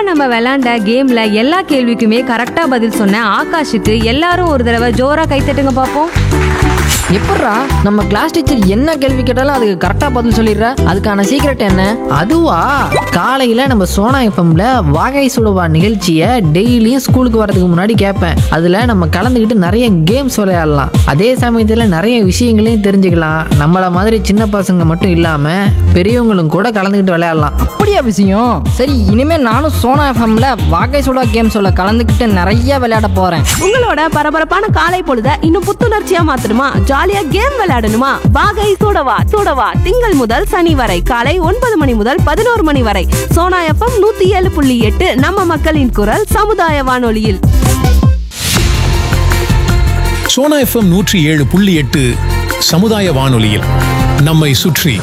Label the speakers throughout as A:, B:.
A: நம்ம விளையாண்ட கேம்ல எல்லா கேள்விக்குமே கரெக்டா பதில் சொன்ன ஆகாஷுக்கு எல்லாரும் ஒரு தடவை ஜோரா கைத்தட்டுங்க பார்ப்போம்
B: எப்பட்றா நம்ம கிளாஸ் டீச்சர் என்ன கேள்வி கேட்டாலும் அதுக்கு கரெக்டாக பதில் சொல்லிடுற அதுக்கான சீக்ரெட் என்ன அதுவா காலையில் நம்ம சோனா எஃப்எம்ல வாகை சுடுவா நிகழ்ச்சியை டெய்லியும் ஸ்கூலுக்கு வரதுக்கு முன்னாடி கேட்பேன் அதில் நம்ம கலந்துக்கிட்டு நிறைய கேம்ஸ் விளையாடலாம் அதே சமயத்தில் நிறைய விஷயங்களையும் தெரிஞ்சுக்கலாம் நம்மள மாதிரி சின்ன பசங்க மட்டும் இல்லாமல் பெரியவங்களும் கூட கலந்துக்கிட்டு விளையாடலாம்
C: அப்படியா விஷயம் சரி இனிமே நானும் சோனா எஃப்எம்ல வாகை சுடா கேம் சொல்ல கலந்துக்கிட்டு நிறைய விளையாட போறேன்
D: உங்களோட பரபரப்பான காலை பொழுத இன்னும் புத்துணர்ச்சியா மாத்தணுமா ஜாலியா கேம் விளையாடணுமா வாகை சூடவா சூடவா திங்கள் முதல் சனி வரை காலை ஒன்பது மணி முதல் பதினோரு மணி வரை சோனா எஃப்எம் நூத்தி ஏழு புள்ளி எட்டு நம்ம மக்களின் குரல் சமுதாய வானொலியில்
E: சோனா எஃப்எம் நூற்றி ஏழு புள்ளி எட்டு சமுதாய வானொலியில் நம்மை சுற்றி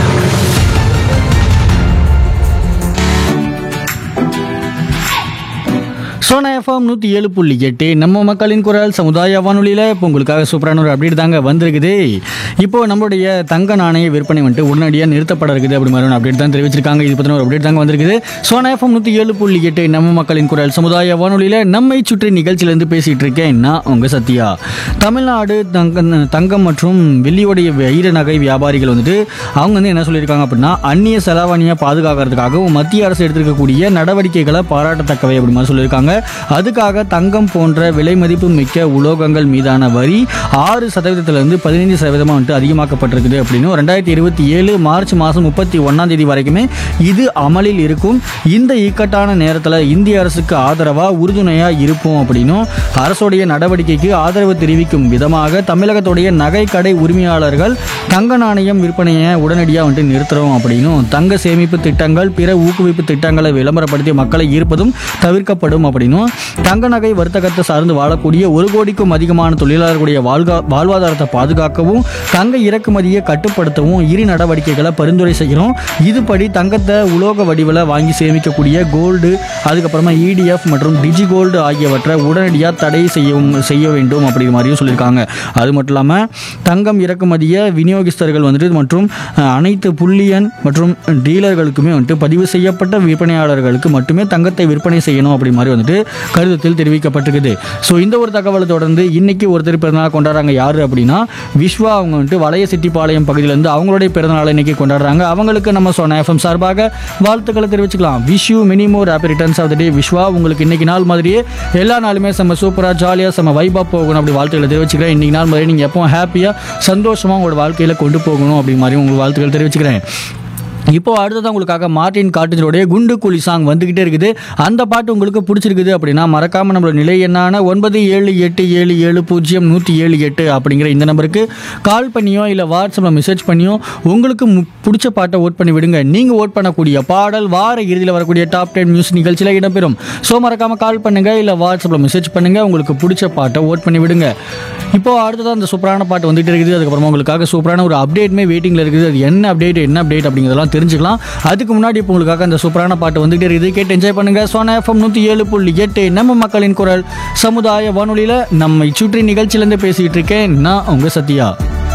F: சோனா எஃப்எம் நூற்றி ஏழு புள்ளி எட்டு நம்ம மக்களின் குரல் சமுதாய வானொலியில் இப்போ உங்களுக்காக சூப்பரான ஒரு அப்டேட் தாங்க வந்திருக்குது இப்போ நம்மளுடைய தங்க நாணய விற்பனை வந்துட்டு உடனடியாக நிறுத்தப்பட இருக்குது அப்படி மாதிரி ஒரு அப்டேட் தான் தெரிவிச்சிருக்காங்க இது பற்றின ஒரு அப்டேட் தாங்க வந்திருக்குது சோனா எஃப்எம் நூற்றி ஏழு புள்ளி எட்டு நம்ம மக்களின் குரல் சமுதாய வானொலியில் நம்மை சுற்றி நிகழ்ச்சியிலேருந்து பேசிகிட்டு இருக்கேன் நான் உங்கள் சத்யா தமிழ்நாடு தங்க தங்கம் மற்றும் வெள்ளியோடைய வைர நகை வியாபாரிகள் வந்துட்டு அவங்க வந்து என்ன சொல்லியிருக்காங்க அப்படின்னா அந்நிய செலாவணியை பாதுகாக்கிறதுக்காகவும் மத்திய அரசு எடுத்திருக்கக்கூடிய நடவடிக்கைகளை பாராட்டத்தக்கவை அப்படி மாதிரி சொல்லியிருக்காங்க அதுக்காக தங்கம் போன்ற விலை மதிப்பு மிக்க உலோகங்கள் மீதான வரி ஆறு சதவீதத்திலிருந்து பதினைந்து சதவீதமாக வந்துட்டு அதிகமாக்கப்பட்டிருக்குது அப்படின்னு ரெண்டாயிரத்தி இருபத்தி ஏழு மார்ச் மாதம் முப்பத்தி ஒன்றாம் தேதி வரைக்குமே இது அமலில் இருக்கும் இந்த இக்கட்டான நேரத்தில் இந்திய அரசுக்கு ஆதரவாக உறுதுணையாக இருப்போம் அப்படின்னும் அரசுடைய நடவடிக்கைக்கு ஆதரவு தெரிவிக்கும் விதமாக தமிழகத்துடைய நகை கடை உரிமையாளர்கள் தங்க நாணயம் விற்பனையை உடனடியாக வந்துட்டு நிறுத்துறோம் அப்படின்னும் தங்க சேமிப்பு திட்டங்கள் பிற ஊக்குவிப்பு திட்டங்களை விளம்பரப்படுத்தி மக்களை ஈர்ப்பதும் தவிர்க்கப்படும் அப்படின்னும் தங்க நகை வர்த்தகத்தை சார்ந்து வாழக்கூடிய ஒரு கோடிக்கும் அதிகமான தொழிலாளர்களுடைய வாழ்கா வாழ்வாதாரத்தை பாதுகாக்கவும் தங்க இறக்குமதியை கட்டுப்படுத்தவும் இரு நடவடிக்கைகளை பரிந்துரை செய்கிறோம் இதுபடி தங்கத்தை உலோக வடிவில் வாங்கி சேமிக்கக்கூடிய கோல்டு அதுக்கப்புறமா இடிஎஃப் மற்றும் டிஜி கோல்டு ஆகியவற்றை உடனடியாக தடை செய்யவும் செய்ய வேண்டும் அப்படிங்கிற மாதிரியும் சொல்லியிருக்காங்க அது மட்டும் இல்லாமல் தங்கம் இறக்குமதியை விநியோகஸ்தர்கள் வந்துட்டு மற்றும் அஹ், அனைத்து புள்ளியன் மற்றும் டீலர்களுக்குமே வந்துட்டு பதிவு செய்யப்பட்ட விற்பனையாளர்களுக்கு மட்டுமே தங்கத்தை விற்பனை செய்யணும் அப்படி மாதிரி வந்துட்டு கடிதத்தில் தெரிவிக்கப்பட்டிருக்குது ஸோ இந்த ஒரு தகவலை தொடர்ந்து இன்னைக்கு ஒருத்தர் பிறந்தநாள் கொண்டாடுறாங்க யாரு அப்படின்னா விஸ்வா அவங்க வந்துட்டு வளைய செட்டிப்பாளையம் பகுதியிலேருந்து அவங்களுடைய பிறந்தநாளை இன்னைக்கு கொண்டாடுறாங்க அவங்களுக்கு நம்ம சொன்ன எஃப்எம் சார்பாக வாழ்த்துக்களை தெரிவிச்சுக்கலாம் wish you many more happy returns of the day Viswa உங்களுக்கு இன்னைக்கு நாள் மாதிரியே எல்லா நாளுமே செம்ம சூப்பராக ஜாலியாக செம்ம வைபா போகணும் அப்படி வாழ்த்துக்களை தெரிவிச்சுக்கிறேன் இன்னைக்கு நாள் மாதிரி நீங்கள் எப்பவும் ஹாப்பியாக சந்தோஷமாக உங்களோட வாழ்க்கையில் கொண்டு போகணும் அப்படி மாதிரி உங்களுக்கு வாழ்த்துக்கள் தெரிவிச்சுக்கிறேன் இப்போ அடுத்ததான் உங்களுக்காக மார்ட்டின் காட்டுஜருடைய குண்டு குழி சாங் வந்துகிட்டே இருக்குது அந்த பாட்டு உங்களுக்கு பிடிச்சிருக்குது அப்படின்னா மறக்காம நம்மளோட நிலை என்னான ஒன்பது ஏழு எட்டு ஏழு ஏழு பூஜ்ஜியம் நூற்றி ஏழு எட்டு அப்படிங்கிற இந்த நம்பருக்கு கால் பண்ணியோ இல்லை வாட்ஸ்அப்பில் மெசேஜ் பண்ணியோ உங்களுக்கு மு- பிடிச்ச பாட்டை ஓட் பண்ணி விடுங்க நீங்கள் ஓட் பண்ணக்கூடிய பாடல் வார இறுதியில் வரக்கூடிய டாப் டென் மியூசிக் நிகழ்ச்சியில் இடம்பெறும் ஸோ மறக்காம கால் பண்ணுங்க இல்லை வாட்ஸ்அப்பில் மெசேஜ் பண்ணுங்க உங்களுக்கு பிடிச்ச பாட்டை ஓட் பண்ணி விடுங்க இப்போ அடுத்ததான் அந்த சூப்பரான பாட்டு வந்துட்டு இருக்குது அதுக்கப்புறமா உங்களுக்காக சூப்பரான ஒரு அப்டேட்மே வெயிட்டிங்கில் இருக்குது அது என்ன அப்டேட் என்ன அப்டேட் அப்படிங்கிறதெல்லாம் தெரிஞ்சுக்கலாம் அதுக்கு முன்னாடி இப்போ உங்களுக்காக அந்த சூப்பரான பாட்டு வந்துகிட்டே இருக்குது கேட்டு என்ஜாய் பண்ணுங்க சோனா எஃப்எம் நூற்றி ஏழு புள்ளி எட்டு நம்ம மக்களின் குரல் சமுதாய வானொலியில் நம்மை சுற்றி நிகழ்ச்சியிலேருந்து பேசிகிட்டு இருக்கேன் நான் உங்கள் சத்யா